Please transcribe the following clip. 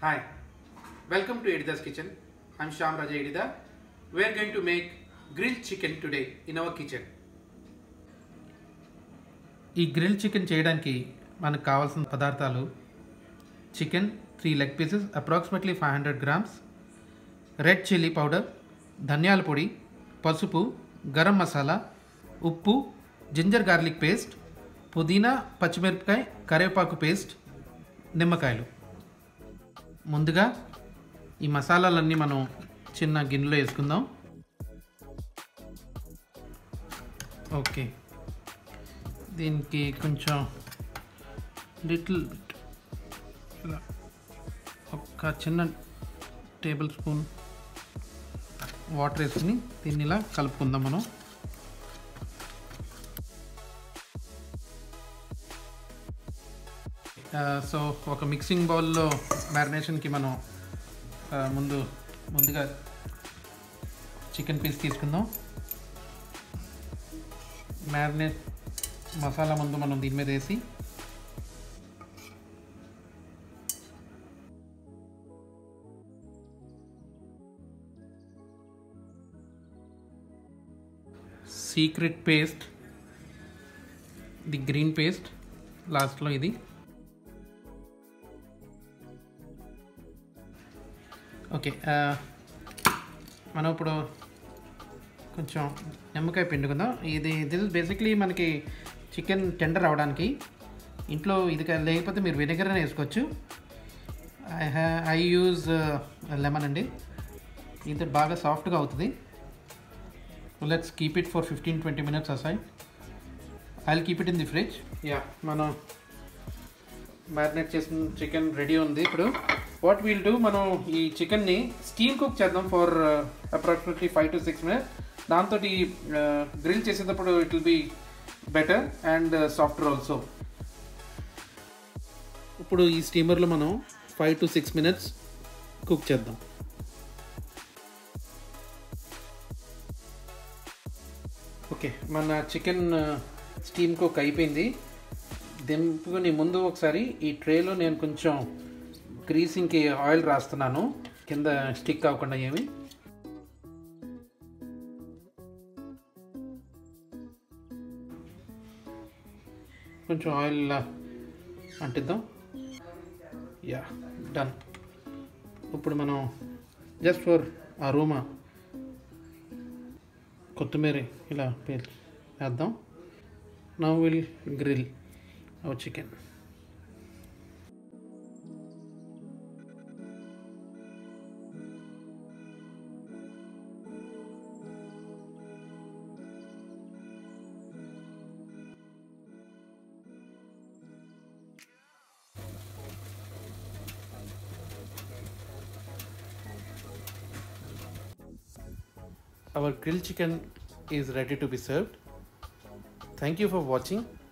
Hi, welcome to Edida's Kitchen. I'm Shyam Raja Edida. We are going to make grilled chicken today in our kitchen. ఈ grill chicken చేయడానికి మనకు కావాల్సిన పదార్థాలు chicken three leg pieces approximately five hundred grams red chilli powder ధనియాల పొడి పసుపు గరం మసాలా ఉప్పు ginger garlic paste పుదీనా పచ్చిమిరపకాయ కరివేపాకు పేస్ట్ నిమ్మకాయలు ముందుగా ఈ మసాలాలన్నీ మనం చిన్న గిన్నెలో వేసుకుందాం ఓకే దీనికి కొంచెం లిటిల్ బిట్ ఇలా ఒక చిన్న టేబుల్ స్పూన్ వాటర్ వేసుకుని దీన్ని ఇలా కలుపుకుందాం మనం సో ఒక మిక్సింగ్ బౌల్లో మ్యారినేషన్కి మనం ఆ, ముందు ముందుగా చికెన్ పీస్ తీసుకుందాం మ్యారినేట్ మసాలా ముందు మనం దీని మీద వేసి secret paste the green paste లాస్ట్లో ఇది ఓకే ఆ, మనం ఇప్పుడు కొంచెం నిమ్మకాయ పిండుకుందాం ఇది దిస్ బేసిక్లీ మనకి చికెన్ టెండర్ అవడానికి ఇంట్లో ఇది కా- లేకపోతే మీరు వెనిగర్ అని వేసుకోవచ్చు ఐ హ్యా ఐ యూజ్ లెమన్ అండి దీంతో బాగా సాఫ్ట్గా అవుతుంది let's keep it for fifteen twenty minutes aside I keep it in the fridge yeah మనం మ్యారినేట్ చేసిన చికెన్ రెడీ ఉంది ఇప్పుడు వాట్ వీల్ డూ మనం ఈ చికెన్ని స్టీమ్ కుక్ చేద్దాం for approximately five to six minutes దాంతో గ్రిల్ చేసేటప్పుడు it will be better and software also ఇప్పుడు ఈ స్టీమర్లో మనం five to six minutes cook చేద్దాం ఓకే మన చికెన్ స్టీమ్ కుక్ అయిపోయింది దింపుకుని ముందు ఒకసారి ఈ ట్రేలో నేను కొంచెం గ్రీసింగ్కి ఆయిల్ రాస్తున్నాను కింద స్టిక్ అవ్వకుండా ఏమి కొంచెం ఆయిల్ ఇలా అంటిద్దాం యా డన్ ఇప్పుడు మనం జస్ట్ ఫర్ అరోమా కొత్తిమీర ఇలా పే- వేద్దాం now will grill our chicken Our grilled chicken is ready to be served. Thank you for watching.